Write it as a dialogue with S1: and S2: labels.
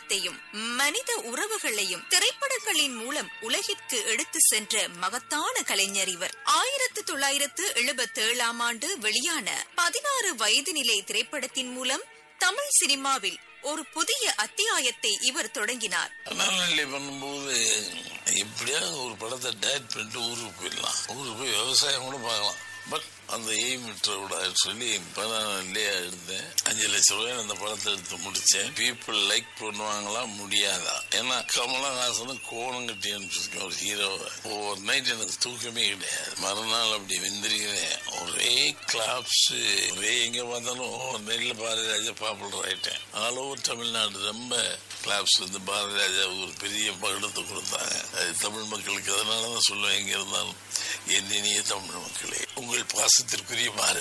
S1: நேயத்தையும் மனித உறவுகளையும் திரைப்படங்களின் மூலம் உலகிற்கு எடுத்து சென்ற மகத்தான கலைஞர் இவர் ஆயிரத்து தொள்ளாயிரத்து எழுபத்தி ஏழாம் ஆண்டு வெளியான பதினாறு வயது நிலை திரைப்படத்தின் மூலம் தமிழ் சினிமாவில் ஒரு புதிய அத்தியாயத்தை இவர் தொடங்கினார்
S2: மனநிலை பண்ணும்போது எப்படியாவது ஒரு படத்தை டேட் பண்ணிட்டு ஊருக்கு போயிடலாம் ஊருக்கு போய் விவசாயம் கூட பார்க்கலாம் பட் அந்த எய்ம் விட சொல்லி பதினாலுலயே எடுத்தேன் அஞ்சு லட்சம் ரூபாய் அந்த படத்தை எடுத்து முடிச்சேன் பீப்புள் லைக் பண்ணுவாங்களா முடியாதா ஏன்னா கமலஹாசன் கோணம் கட்டி அனுப்பிச்சிருக்கேன் ஒரு ஹீரோவை ஒவ்வொரு நைட் எனக்கு தூக்கமே கிடையாது மறுநாள் அப்படி வெந்திருக்கிறேன் ஒரே கிளாப்ஸ் ஒரே எங்க பார்த்தாலும் ஒவ்வொரு நெல்ல பாரதிராஜா பாப்புலர் ஆயிட்டேன் ஆல் ஓவர் தமிழ்நாடு ரொம்ப கிளாப்ஸ் வந்து பாரதிராஜா ஒரு பெரிய பகடத்தை கொடுத்தாங்க அது தமிழ் மக்களுக்கு அதனால தான் சொல்லுவேன் எங்க இருந்தாலும் என் இனிய தமிழ் மக்களே உங்கள் பாசத்திற்குரிய பாரதி